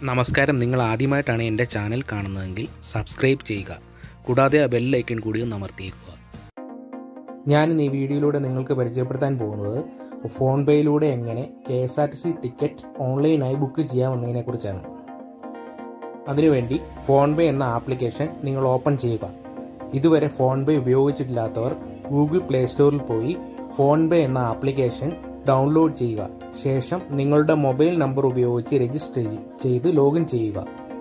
നമസ്കാരം നിങ്ങൾ ആദ്യമായിട്ടാണ് എൻ്റെ ചാനൽ കാണുന്നതെങ്കിൽ സബ്സ്ക്രൈബ് ചെയ്യുക കൂടാതെ ആ ബെൽ ഐക്കൺ കൂടി ഒന്ന് അമർത്തിയേക്കുക ഞാൻ ഈ വീഡിയോയിലൂടെ നിങ്ങൾക്ക് പരിചയപ്പെടുത്താൻ പോകുന്നത് ഫോൺ പേയിലൂടെ എങ്ങനെ K S R T C ticket ഓൺലൈനായി ബുക്ക് ചെയ്യാമെന്നതിനെക്കുറിച്ചാണ് അതിനുവേണ്ടി ഫോൺ പേ എന്ന ആപ്ലിക്കേഷൻ നിങ്ങൾ ഓപ്പൺ ചെയ്യുക ഇതുവരെ ഫോൺ പേ ഉപയോഗിച്ചിട്ടില്ലാത്തവർ ഗൂഗിൾ പ്ലേ സ്റ്റോറിൽ പോയി ഫോൺ പേ എന്ന ആപ്ലിക്കേഷൻ ഡൗൺലോഡ് ചെയ്യുക ശേഷം നിങ്ങളുടെ മൊബൈൽ നമ്പർ ഉപയോഗിച്ച് രജിസ്റ്റർ ചെയ്ത് ലോഗിൻ ചെയ്യുക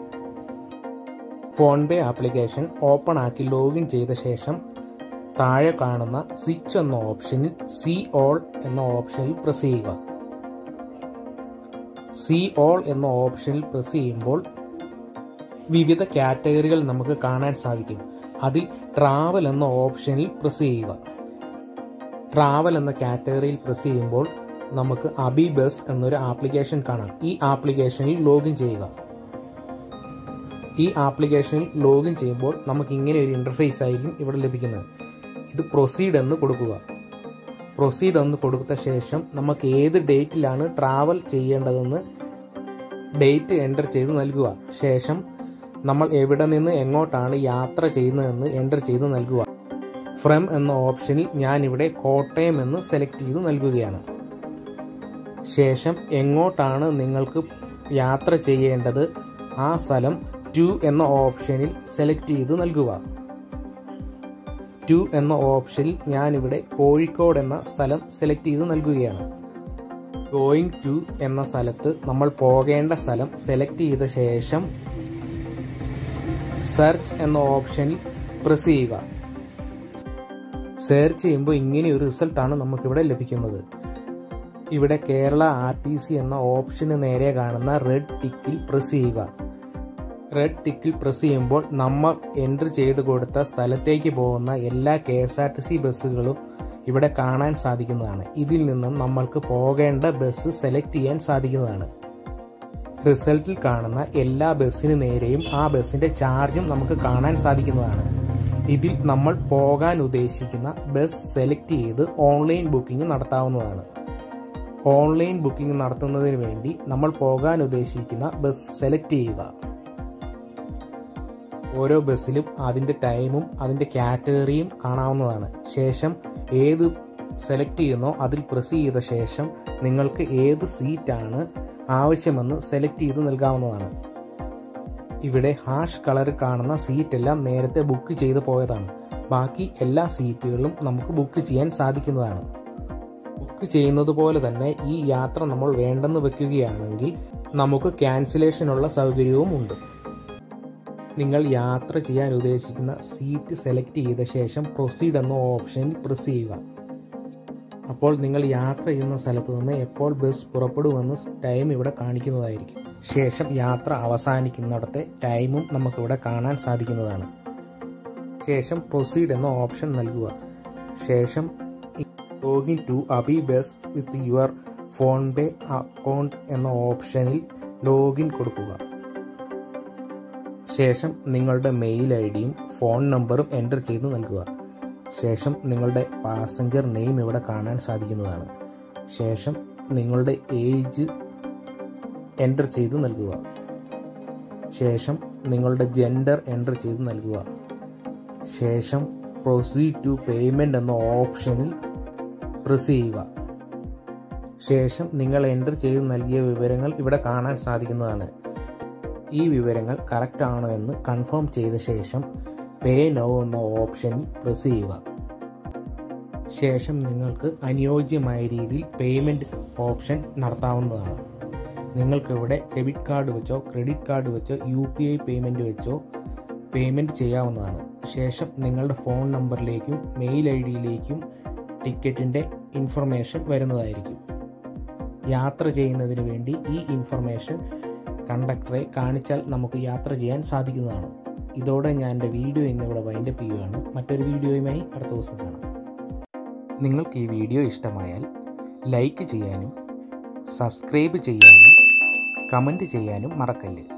ഫോൺ പേ ആപ്ലിക്കേഷൻ ഓപ്പൺ ആക്കി ലോഗിൻ ചെയ്ത ശേഷം താഴെ കാണുന്ന സ്വിച്ച് എന്ന ഓപ്ഷനിൽ സി ഓൾ എന്ന ഓപ്ഷനിൽ പ്രസ് ചെയ്യുക സി ഓൾ എന്ന ഓപ്ഷനിൽ പ്രസ് ചെയ്യുമ്പോൾ വിവിധ കാറ്റഗറികൾ നമുക്ക് കാണാൻ സാധിക്കും അതിൽ ട്രാവൽ എന്ന ഓപ്ഷനിൽ പ്രസ് ചെയ്യുക ട്രാവൽ എന്ന കാറ്റഗറിയിൽ പ്രസ് ചെയ്യുമ്പോൾ നമുക്ക് അബി ബസ് എന്നൊരു ആപ്ലിക്കേഷൻ കാണാം ഈ ആപ്ലിക്കേഷനിൽ ലോഗിൻ ചെയ്യുക ഈ ആപ്ലിക്കേഷനിൽ ലോഗിൻ ചെയ്യുമ്പോൾ നമുക്ക് ഇങ്ങനെ ഒരു ഇന്റർഫേസ് ആയിരിക്കും ഇവിടെ ലഭിക്കുന്നത് ഇത് പ്രൊസീഡ് എന്ന് കൊടുക്കുക പ്രൊസീഡ് എന്ന് കൊടുത്ത ശേഷം നമുക്ക് ഏത് ഡേറ്റിലാണ് ട്രാവൽ ചെയ്യേണ്ടതെന്ന് ഡേറ്റ് എൻ്റർ ചെയ്ത് നൽകുക ശേഷം നമ്മൾ എവിടെ നിന്ന് എങ്ങോട്ടാണ് യാത്ര ചെയ്യുന്നതെന്ന് എൻ്റർ ചെയ്ത് നൽകുക ഫ്രം എന്ന ഓപ്ഷനിൽ ഞാനിവിടെ കോട്ടയം എന്ന് സെലക്ട് ചെയ്ത് നൽകുകയാണ് ശേഷം എങ്ങോട്ടാണ് നിങ്ങൾക്ക് യാത്ര ചെയ്യേണ്ടത് ആ സ്ഥലം ടു എന്ന ഓപ്ഷനിൽ സെലക്ട് ചെയ്ത് നൽകുക ടു എന്ന ഓപ്ഷനിൽ ഞാനിവിടെ കോഴിക്കോട് എന്ന സ്ഥലം സെലക്ട് ചെയ്ത് നൽകുകയാണ് ഗോയിങ് ടു എന്ന സ്ഥലത്ത് നമ്മൾ പോകേണ്ട സ്ഥലം സെലക്ട് ചെയ്ത ശേഷം സെർച്ച് എന്ന ഓപ്ഷനിൽ പ്രസ് ചെയ്യുക സെർച്ച് ചെയ്യുമ്പോൾ ഇങ്ങനെ ഒരു റിസൾട്ടാണ് നമുക്കിവിടെ ലഭിക്കുന്നത് ഇവിടെ കേരള ആർ ടി സി എന്ന ഓപ്ഷന് നേരെ കാണുന്ന റെഡ് ടിക്കിൽ പ്രസ് ചെയ്യുക റെഡ് ടിക്കിൽ പ്രസ് ചെയ്യുമ്പോൾ നമ്മൾ എൻട്രി ചെയ്ത് കൊടുത്ത സ്ഥലത്തേക്ക് പോകുന്ന എല്ലാ K S R T C ബസ്സുകളും ഇവിടെ കാണാൻ സാധിക്കുന്നതാണ് ഇതിൽ നിന്നും നമ്മൾക്ക് പോകേണ്ട ബസ് സെലക്ട് ചെയ്യാൻ സാധിക്കുന്നതാണ് റിസൾട്ടിൽ കാണുന്ന എല്ലാ ബസ്സിന് നേരെയും ആ ബസ്സിന്റെ ചാർജും നമുക്ക് കാണാൻ സാധിക്കുന്നതാണ് ഇതിൽ നമ്മൾ പോകാൻ ഉദ്ദേശിക്കുന്ന ബസ് സെലക്ട് ചെയ്ത് ഓൺലൈൻ ബുക്കിംഗ് നടത്താവുന്നതാണ് ഓൺലൈൻ ബുക്കിംഗ് നടത്തുന്നതിന് വേണ്ടി നമ്മൾ പോകാൻ ഉദ്ദേശിക്കുന്ന ബസ് സെലക്ട് ചെയ്യുക ഓരോ ബസ്സിലും അതിൻ്റെ ടൈമും അതിൻ്റെ കാറ്റഗറിയും കാണാവുന്നതാണ് ശേഷം ഏത് സെലക്ട് ചെയ്യുന്നോ അതിൽ പ്രസ് ചെയ്ത ശേഷം നിങ്ങൾക്ക് ഏത് സീറ്റാണ് ആവശ്യമെന്ന് സെലക്ട് ചെയ്ത് നൽകാവുന്നതാണ് ഇവിടെ ഹാഷ് കളറിൽ കാണുന്ന സീറ്റ് എല്ലാം നേരത്തെ ബുക്ക് ചെയ്ത് പോയതാണ് ബാക്കി എല്ലാ സീറ്റുകളും നമുക്ക് ബുക്ക് ചെയ്യാൻ സാധിക്കുന്നതാണ് ബുക്ക് ചെയ്യുന്നത് പോലെ തന്നെ ഈ യാത്ര നമ്മൾ വേണ്ടെന്ന് വെക്കുകയാണെങ്കിൽ നമുക്ക് ക്യാൻസലേഷനുള്ള സൗകര്യവും ഉണ്ട് നിങ്ങൾ യാത്ര ചെയ്യാൻ ഉദ്ദേശിക്കുന്ന സീറ്റ് സെലക്ട് ചെയ്ത ശേഷം പ്രൊസീഡ് എന്ന ഓപ്ഷനിൽ പ്രസ് ചെയ്യുക അപ്പോൾ നിങ്ങൾ യാത്ര ചെയ്യുന്ന സ്ഥലത്ത് നിന്ന് എപ്പോൾ ബസ് പുറപ്പെടുമെന്ന് ടൈം ഇവിടെ കാണിക്കുന്നതായിരിക്കും ശേഷം യാത്ര അവസാനിക്കുന്നിടത്തെ ടൈമും നമുക്കിവിടെ കാണാൻ സാധിക്കുന്നതാണ് ശേഷം പ്രൊസീഡ് എന്ന ഓപ്ഷൻ നൽകുക ശേഷം login to AbhiBus with your PhonePe account എന്ന ഓപ്ഷനിൽ ലോഗിൻ കൊടുക്കുക ശേഷം നിങ്ങളുടെ മെയിൽ ഐ ഡിയും ഫോൺ നമ്പറും എൻ്റർ ചെയ്ത് നൽകുക ശേഷം നിങ്ങളുടെ പാസഞ്ചർ നെയിം ഇവിടെ കാണാൻ സാധിക്കുന്നതാണ് ശേഷം നിങ്ങളുടെ ഏജ് എൻ്റർ ചെയ്ത് നൽകുക ശേഷം നിങ്ങളുടെ ജെൻഡർ എൻ്റർ ചെയ്ത് നൽകുക ശേഷം പ്രൊസീഡ് ടു പേയ്മെൻ്റ് എന്ന ഓപ്ഷനിൽ പ്രസ് ചെയ്യുക ശേഷം നിങ്ങൾ എൻ്റർ ചെയ്ത് നൽകിയ വിവരങ്ങൾ ഇവിടെ കാണാൻ സാധിക്കുന്നതാണ് ഈ വിവരങ്ങൾ കറക്റ്റ് ആണോ എന്ന് കൺഫേം ചെയ്ത ശേഷം പേ നോ എന്ന ഓപ്ഷനിൽ പ്രസ് ചെയ്യുക ശേഷം നിങ്ങൾക്ക് അനുയോജ്യമായ രീതിയിൽ പേയ്മെൻറ്റ് ഓപ്ഷൻ നടത്താവുന്നതാണ് നിങ്ങൾക്കിവിടെ ഡെബിറ്റ് കാർഡ് വെച്ചോ ക്രെഡിറ്റ് കാർഡ് വെച്ചോ യു പി ഐ പേയ്മെൻറ്റ് വെച്ചോ പേയ്മെൻറ്റ് ചെയ്യാവുന്നതാണ് ശേഷം നിങ്ങളുടെ ഫോൺ നമ്പറിലേക്കും മെയിൽ ഐ ഡിയിലേക്കും ടിക്കറ്റിൻ്റെ ഇൻഫർമേഷൻ വരുന്നതായിരിക്കും യാത്ര ചെയ്യുന്നതിന് വേണ്ടി ഈ ഇൻഫർമേഷൻ കണ്ടക്ടറെ കാണിച്ചാൽ നമുക്ക് യാത്ര ചെയ്യാൻ സാധിക്കുന്നതാണ് ഇതോടെ ഞാൻ എൻ്റെ വീഡിയോ ഇന്നിവിടെ വൈൻഡപ്പ് ചെയ്യുകയാണ് മറ്റൊരു വീഡിയോയുമായി അടുത്ത ദിവസം കാണാം നിങ്ങൾക്ക് ഈ വീഡിയോ ഇഷ്ടമായാൽ ലൈക്ക് ചെയ്യാനും സബ്സ്ക്രൈബ് ചെയ്യാനും കമൻറ്റ് ചെയ്യാനും മറക്കല്ലേ